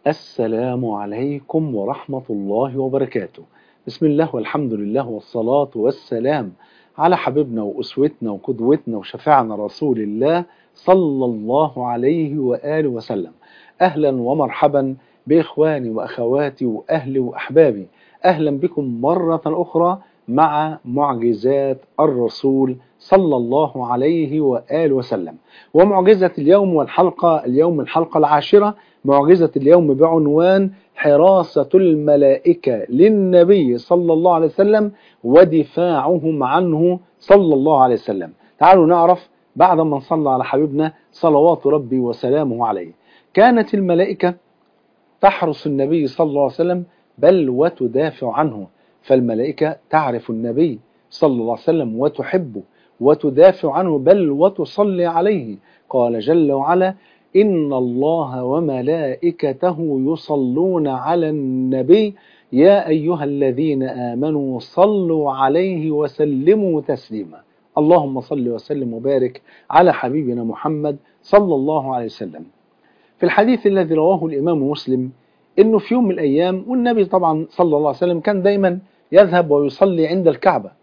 السلام عليكم ورحمة الله وبركاته بسم الله والحمد لله والصلاة والسلام على حبيبنا وأسوتنا وقدوتنا وشفيعنا رسول الله صلى الله عليه وآله وسلم أهلا ومرحبا بإخواني وأخواتي وأهلي وأحبابي أهلا بكم مرة أخرى مع معجزات الرسول صلى الله عليه وآله وسلم ومعجزة اليوم والحلقة اليوم الحلقة العاشرة معجزة اليوم بعنوان حراسة الملائكة للنبي صلى الله عليه وسلم ودفاعهم عنه صلى الله عليه وسلم تعالوا نعرف بعد ما نصلى على حبيبنا صلوات ربي وسلامه عليه كانت الملائكة تحرس النبي صلى الله عليه وسلم بل وتدافع عنه فالملائكة تعرف النبي صلى الله عليه وسلم وتحبه وتدافع عنه بل وتصلي عليه قال جل وعلا إن الله وملائكته يصلون على النبي يا أيها الذين آمنوا صلوا عليه وسلموا تسليما اللهم صل وسلم وبارك على حبيبنا محمد صلى الله عليه وسلم في الحديث الذي رواه الإمام مسلم إنه في يوم من الأيام والنبي طبعا صلى الله عليه وسلم كان دايما يذهب ويصلي عند الكعبة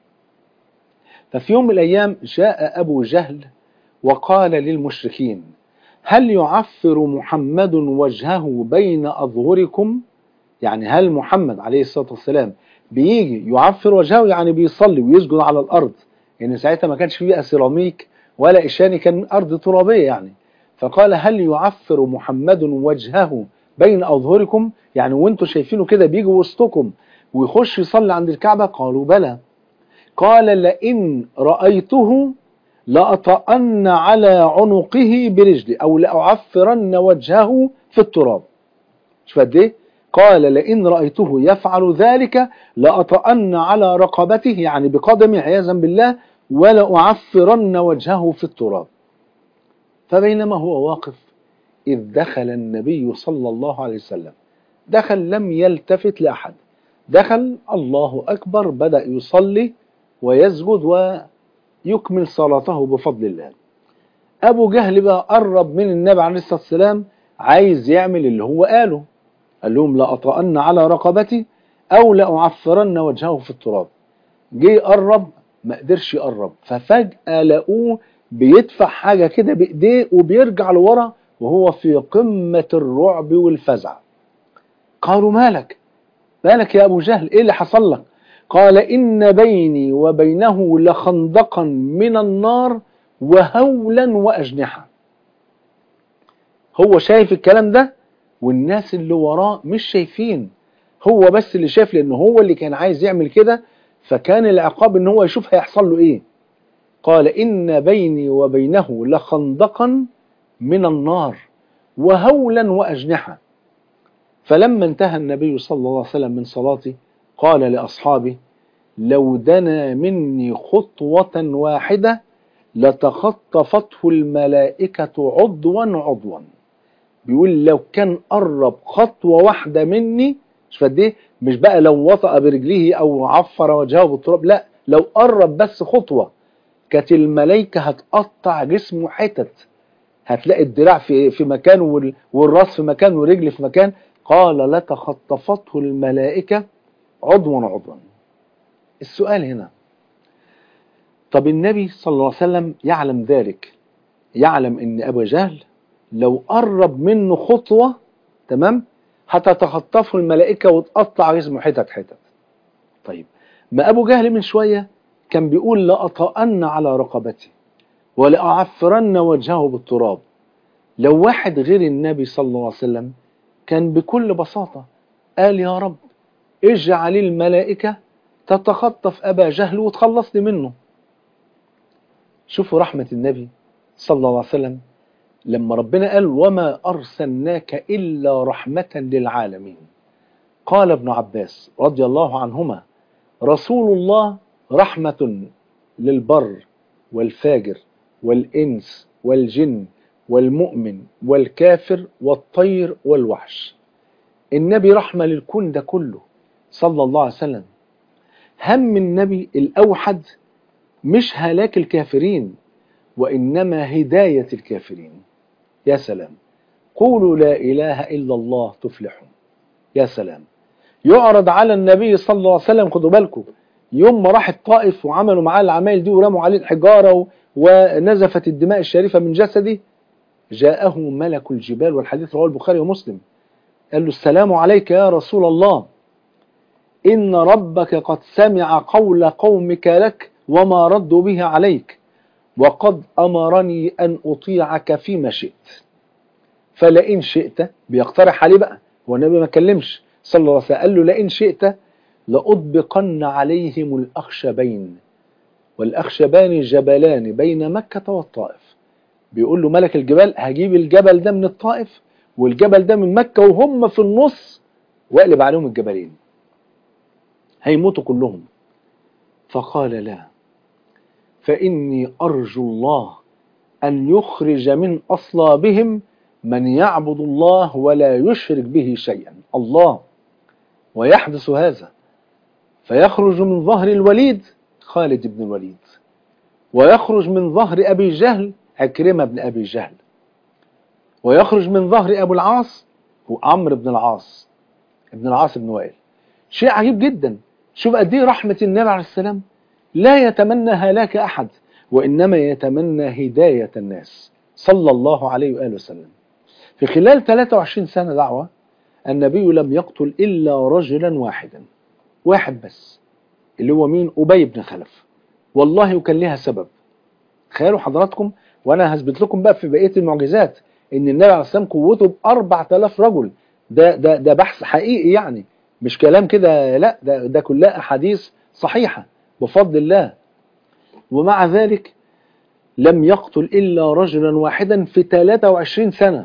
ففي يوم من الأيام جاء أبو جهل وقال للمشركين هل يعفر محمد وجهه بين أظهركم يعني هل محمد عليه الصلاة والسلام بيجي يعفر وجهه يعني بيصلي ويسجد على الأرض يعني ساعتها ما كانش فيه سيراميك ولا إشاني كان أرض ترابية يعني فقال هل يعفر محمد وجهه بين أظهركم يعني وانتم شايفينه كده بيجي وسطكم ويخش يصلي عند الكعبة قالوا بلى قال لئن رأيته لأطأن على عنقه برجلي أو لأعفرن وجهه في التراب شوف قد ايه قال لئن رأيته يفعل ذلك لأطأن على رقبته يعني بقدمي عياذا بالله ولأعفرن وجهه في التراب فبينما هو واقف إذ دخل النبي صلى الله عليه وسلم دخل لم يلتفت لأحد دخل الله أكبر بدأ يصلي ويسجد ويكمل صلاته بفضل الله أبو جهل بقى قرب من النبي عليه الصلاة والسلام عايز يعمل اللي هو قاله قال لهم لأطأن على رقبتي أو لأعفرن وجهه في التراب جه يقرب ما قدرش يقرب ففجأة لقوه بيدفع حاجة كده بإيديه وبيرجع لورا وهو في قمة الرعب والفزع قالوا مالك مالك يا أبو جهل إيه اللي حصل لك قال إن بيني وبينه لخندقا من النار وهولا وأجنحة هو شايف الكلام ده والناس اللي وراه مش شايفين هو بس اللي شايف لأنه هو اللي كان عايز يعمل كده فكان العقاب ان هو يشوف هيحصل له ايه قال إن بيني وبينه لخندقا من النار وهولا وأجنحة فلما انتهى النبي صلى الله عليه وسلم من صلاته قال لأصحابه لو دنا مني خطوة واحدة لتخطفته الملائكة عضوا عضوا بيقول لو كان قرب خطوة واحدة مني مش فديه مش بقى لو وطأ برجليه أو عفر وجهه بالتراب لا لو قرب بس خطوة كانت الملائكة هتقطع جسمه حتت هتلاقي الدراع في في مكان والراس في مكان ورجل في مكان قال لتخطفته الملائكة عضوا عضوا السؤال هنا طب النبي صلى الله عليه وسلم يعلم ذلك يعلم ان ابو جهل لو قرب منه خطوة تمام هتتخطفه الملائكة وتقطع جسمه حتت حتت طيب ما ابو جهل من شوية كان بيقول لأطأن على رقبتي ولأعفرن وجهه بالتراب لو واحد غير النبي صلى الله عليه وسلم كان بكل بساطة قال يا رب اجعل الملائكة تتخطف أبا جهل وتخلصني منه شوفوا رحمة النبي صلى الله عليه وسلم لما ربنا قال وما أرسلناك إلا رحمة للعالمين قال ابن عباس رضي الله عنهما رسول الله رحمة للبر والفاجر والإنس والجن والمؤمن والكافر والطير والوحش النبي رحمة للكون ده كله صلى الله عليه وسلم هم النبي الأوحد مش هلاك الكافرين وإنما هداية الكافرين يا سلام قولوا لا إله إلا الله تفلحوا يا سلام يعرض على النبي صلى الله عليه وسلم خدوا بالكم يوم ما راح الطائف وعملوا معاه العمايل دي ورموا عليه الحجارة ونزفت الدماء الشريفة من جسده جاءه ملك الجبال والحديث رواه البخاري ومسلم قال له السلام عليك يا رسول الله إن ربك قد سمع قول قومك لك وما ردوا به عليك وقد أمرني أن أطيعك فيما شئت فلئن شئت بيقترح عليه بقى هو النبي ما كلمش صلى الله عليه وسلم قال له لئن شئت لأطبقن عليهم الأخشبين والأخشبان جبلان بين مكة والطائف بيقول له ملك الجبال هجيب الجبل ده من الطائف والجبل ده من مكة وهم في النص واقلب عليهم الجبلين هيموتوا كلهم فقال لا فإني أرجو الله أن يخرج من أصلابهم من يعبد الله ولا يشرك به شيئا الله ويحدث هذا فيخرج من ظهر الوليد خالد بن الوليد ويخرج من ظهر أبي جهل عكرمة بن أبي جهل ويخرج من ظهر أبو العاص وعمرو بن العاص ابن العاص بن وائل شيء عجيب جدا شوف قد ايه رحمة النبي عليه السلام لا يتمنى هلاك أحد وإنما يتمنى هداية الناس صلى الله عليه وآله وسلم في خلال 23 سنة دعوة النبي لم يقتل إلا رجلا واحدا واحد بس اللي هو مين أبي بن خلف والله وكان لها سبب تخيلوا حضراتكم وأنا هثبت لكم بقى في بقية المعجزات إن النبي عليه السلام قوته ب 4000 رجل ده ده ده بحث حقيقي يعني مش كلام كده لا ده ده كلها أحاديث صحيحة بفضل الله ومع ذلك لم يقتل إلا رجلا واحدا في 23 سنة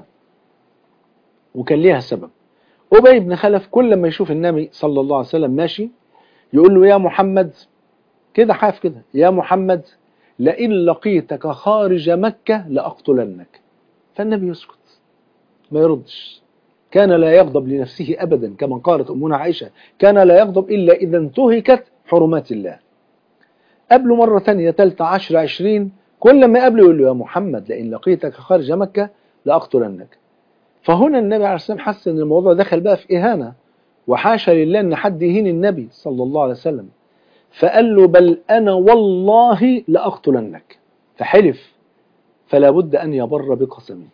وكان ليها سبب أبي بن خلف كل ما يشوف النبي صلى الله عليه وسلم ماشي يقول له يا محمد كده حاف كده يا محمد لئن لقيتك خارج مكة لأقتلنك فالنبي يسكت ما يردش كان لا يغضب لنفسه أبدا كما قالت أمنا عائشة كان لا يغضب إلا إذا انتهكت حرمات الله قبله مرة ثانية ثالثة عشر عشرين كل ما قبله يقول له يا محمد لئن لقيتك خارج مكة لأقتلنك فهنا النبي عليه الصلاة والسلام حس ان الموضوع دخل بقى في إهانة وحاشا لله ان حد يهين النبي صلى الله عليه وسلم فقال له بل أنا والله لأقتلنك فحلف فلا بد أن يبر بقسمه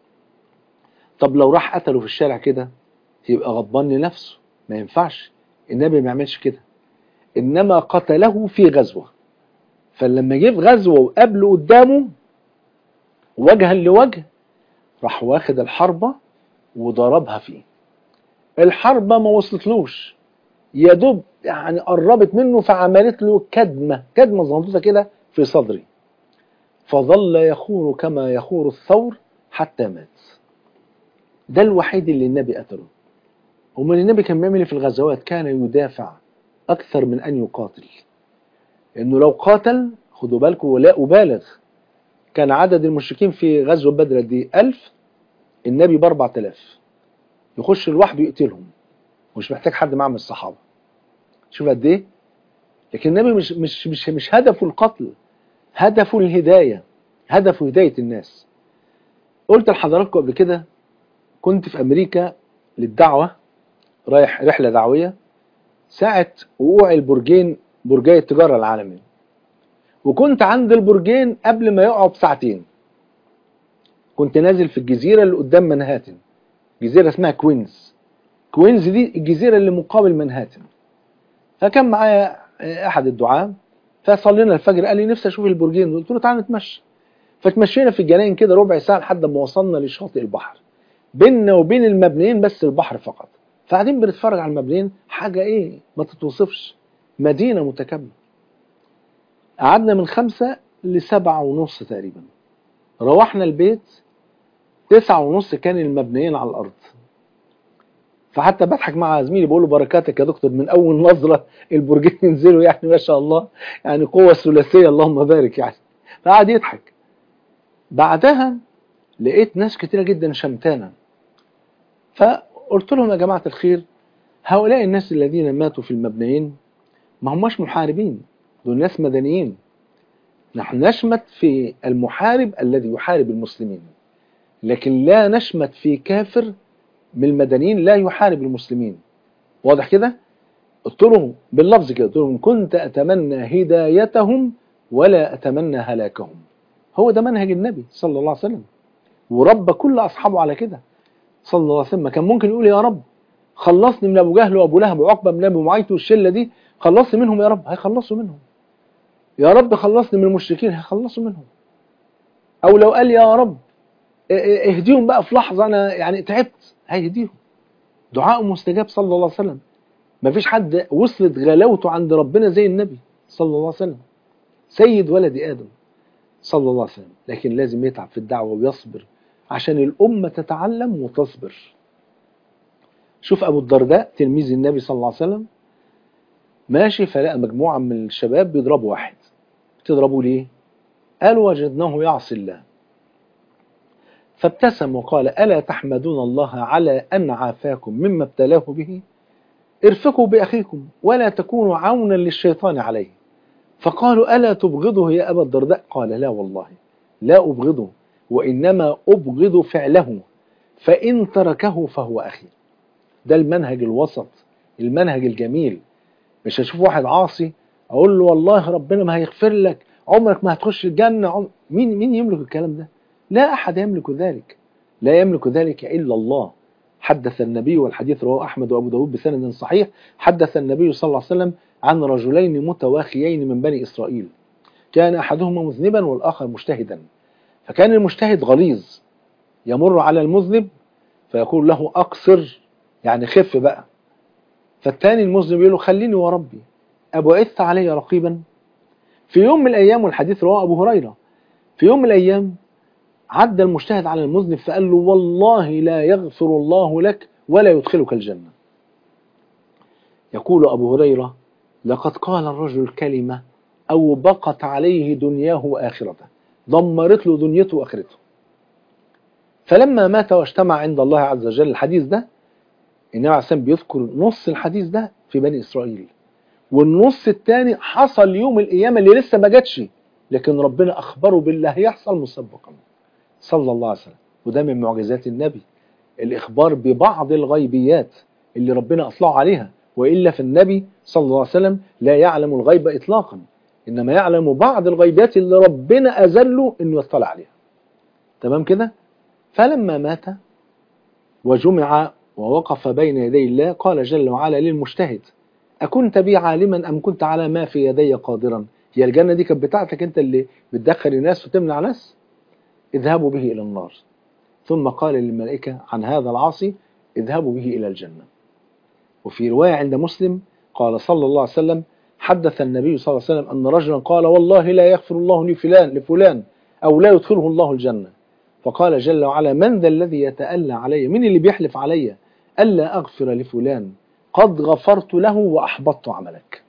طب لو راح قتله في الشارع كده يبقى غضبان لنفسه ما ينفعش النبي ما يعملش كده إنما قتله في غزوة فلما جه في غزوة وقابله قدامه وجها لوجه راح واخد الحربة وضربها فيه الحربة ما وصلتلوش يا دوب يعني قربت منه فعملت له كدمة كدمة صغنطوطة كده في صدري فظل يخور كما يخور الثور حتى مات ده الوحيد اللي النبي قتله ومن النبي كان بيعمل في الغزوات كان يدافع أكثر من أن يقاتل لأنه لو قاتل خدوا بالكم ولا أبالغ كان عدد المشركين في غزوة بدر دي ألف النبي بأربعة آلاف يخش لوحده يقتلهم مش محتاج حد معاه من الصحابة شوف قد ايه لكن النبي مش مش مش مش هدفه القتل هدفه الهداية هدفه هداية الناس قلت لحضراتكم قبل كده كنت في أمريكا للدعوة رايح رحلة دعوية ساعة وقوع البرجين برجي التجارة العالمي وكنت عند البرجين قبل ما يقعوا بساعتين كنت نازل في الجزيرة اللي قدام منهاتن جزيرة اسمها كوينز كوينز دي الجزيرة اللي مقابل منهاتن فكان معايا أحد الدعاة فصلينا الفجر قال لي نفسي أشوف البرجين قلت له تعالى نتمشى فتمشينا في الجناين كده ربع ساعة لحد ما وصلنا لشاطئ البحر بيننا وبين المبنيين بس البحر فقط فقاعدين بنتفرج على المبنيين حاجة ايه ما تتوصفش مدينة متكاملة قعدنا من خمسة لسبعة ونص تقريبا روحنا البيت تسعة ونص كان المبنيين على الأرض فحتى بضحك مع زميلي بقول له بركاتك يا دكتور من أول نظرة البرجين ينزلوا يعني ما شاء الله يعني قوة ثلاثية اللهم بارك يعني فقعد يضحك بعدها لقيت ناس كتيرة جدا شمتانة فقلت لهم يا جماعة الخير هؤلاء الناس الذين ماتوا في المبنيين ما هماش محاربين دول ناس مدنيين نحن نشمت في المحارب الذي يحارب المسلمين لكن لا نشمت في كافر من المدنيين لا يحارب المسلمين واضح كده قلت له باللفظ كده قلت لهم كنت أتمنى هدايتهم ولا أتمنى هلاكهم هو ده منهج النبي صلى الله عليه وسلم ورب كل أصحابه على كده صلى الله عليه وسلم كان ممكن يقول يا رب خلصني من أبو جهل وأبو لهب وعقبة من أبو معيط والشلة دي خلصني منهم يا رب هيخلصوا منهم يا رب خلصني من المشركين هيخلصوا منهم أو لو قال يا رب اهديهم بقى في لحظة أنا يعني تعبت هيهديهم دعاء مستجاب صلى الله عليه وسلم ما فيش حد وصلت غلاوته عند ربنا زي النبي صلى الله عليه وسلم سيد ولد آدم صلى الله عليه وسلم لكن لازم يتعب في الدعوة ويصبر عشان الأمة تتعلم وتصبر شوف أبو الدرداء تلميذ النبي صلى الله عليه وسلم ماشي فلقى مجموعة من الشباب بيضربوا واحد بتضربوا ليه؟ قالوا وجدناه يعصي الله فابتسم وقال ألا تحمدون الله على أن عافاكم مما ابتلاه به ارفقوا بأخيكم ولا تكونوا عونا للشيطان عليه فقالوا ألا تبغضه يا أبا الدرداء قال لا والله لا أبغضه وإنما أبغض فعله فإن تركه فهو أخي ده المنهج الوسط المنهج الجميل مش هشوف واحد عاصي أقول له والله ربنا ما هيغفر لك عمرك ما هتخش الجنة عمر... مين مين يملك الكلام ده لا أحد يملك ذلك لا يملك ذلك إلا الله حدث النبي والحديث رواه أحمد وأبو داود بسند صحيح حدث النبي صلى الله عليه وسلم عن رجلين متواخيين من بني إسرائيل كان أحدهما مذنبا والآخر مجتهدا فكان المجتهد غليظ يمر على المذنب فيقول له أقصر يعني خف بقى فالتاني المذنب يقول له خليني وربي أبعثت علي رقيبا في يوم من الأيام والحديث رواه أبو هريرة في يوم من الأيام عدى المجتهد على المذنب فقال له والله لا يغفر الله لك ولا يدخلك الجنة يقول أبو هريرة لقد قال الرجل كلمة أو بقت عليه دنياه وآخرته دمرت له دنيته وآخرته فلما مات واجتمع عند الله عز وجل الحديث ده النبي عليه السلام بيذكر نص الحديث ده في بني إسرائيل والنص الثاني حصل يوم القيامة اللي لسه ما جاتش لكن ربنا أخبره بالله هيحصل مسبقا صلى الله عليه وسلم وده من معجزات النبي الإخبار ببعض الغيبيات اللي ربنا أطلع عليها وإلا في النبي صلى الله عليه وسلم لا يعلم الغيب إطلاقا إنما يعلم بعض الغيبيات اللي ربنا أزله إنه يطلع عليها تمام كده فلما مات وجمع ووقف بين يدي الله قال جل وعلا للمجتهد أكنت بي عالما أم كنت على ما في يدي قادرا هي الجنة دي كانت بتاعتك أنت اللي بتدخل الناس وتمنع ناس اذهبوا به إلى النار ثم قال للملائكة عن هذا العاصي اذهبوا به إلى الجنة وفي رواية عند مسلم قال صلى الله عليه وسلم حدث النبي صلى الله عليه وسلم أن رجلا قال والله لا يغفر الله لفلان لفلان أو لا يدخله الله الجنة فقال جل وعلا من ذا الذي يتألى علي من اللي بيحلف علي ألا أغفر لفلان قد غفرت له وأحبطت عملك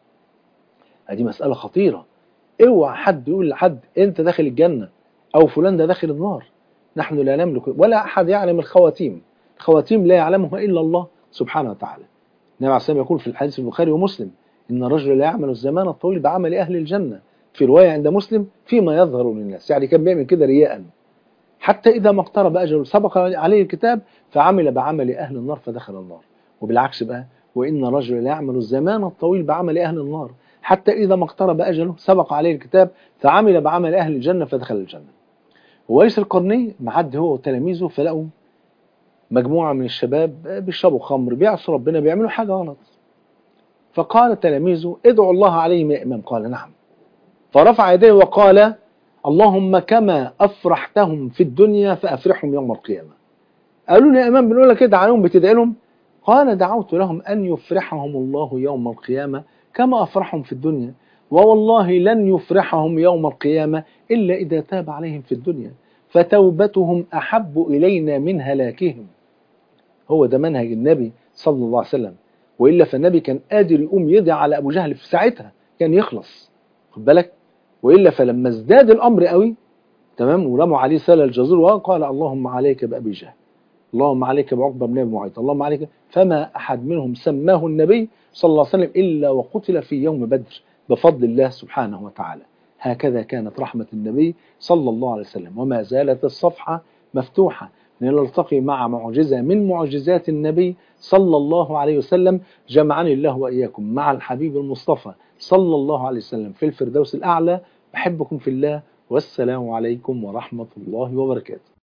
هذه مسألة خطيرة اوعى حد يقول لحد انت داخل الجنة او فلان ده داخل النار نحن لا نملك ولا احد يعلم الخواتيم الخواتيم لا يعلمها الا الله سبحانه وتعالى النبي عليه الصلاه يقول في الحديث البخاري ومسلم ان الرجل لا يعمل الزمان الطويل بعمل اهل الجنه في روايه عند مسلم فيما يظهر للناس يعني كان بيعمل كده رياء حتى اذا ما اقترب اجله سبق عليه الكتاب فعمل بعمل اهل النار فدخل النار وبالعكس بقى وان الرجل لا يعمل الزمان الطويل بعمل اهل النار حتى إذا ما اقترب أجله سبق عليه الكتاب فعمل بعمل أهل الجنة فدخل الجنة وويس القرني معدي هو وتلاميذه فلقوا مجموعة من الشباب بيشربوا خمر بيعصوا ربنا بيعملوا حاجة غلط فقال تلاميذه ادعوا الله عليهم يا إمام قال نعم فرفع يديه وقال اللهم كما أفرحتهم في الدنيا فأفرحهم يوم القيامة قالوا لي يا إمام بنقول لك ادعى لهم بتدعي لهم قال دعوت لهم أن يفرحهم الله يوم القيامة كما أفرحهم في الدنيا ووالله لن يفرحهم يوم القيامة إلا إذا تاب عليهم في الدنيا فتوبتهم أحب إلينا من هلاكهم هو ده منهج النبي صلى الله عليه وسلم وإلا فالنبي كان قادر يقوم يدعي على أبو جهل في ساعتها كان يخلص خد بالك وإلا فلما ازداد الأمر قوي تمام ورموا عليه سال الجزور وقال اللهم عليك بأبي جهل اللهم عليك بعقبة بن أبي معيط اللهم عليك فما أحد منهم سماه النبي صلى الله عليه وسلم إلا وقتل في يوم بدر بفضل الله سبحانه وتعالى هكذا كانت رحمة النبي صلى الله عليه وسلم وما زالت الصفحة مفتوحة نلتقي مع معجزة من معجزات النبي صلى الله عليه وسلم جمعني الله وإياكم مع الحبيب المصطفى صلى الله عليه وسلم في الفردوس الأعلى بحبكم في الله والسلام عليكم ورحمة الله وبركاته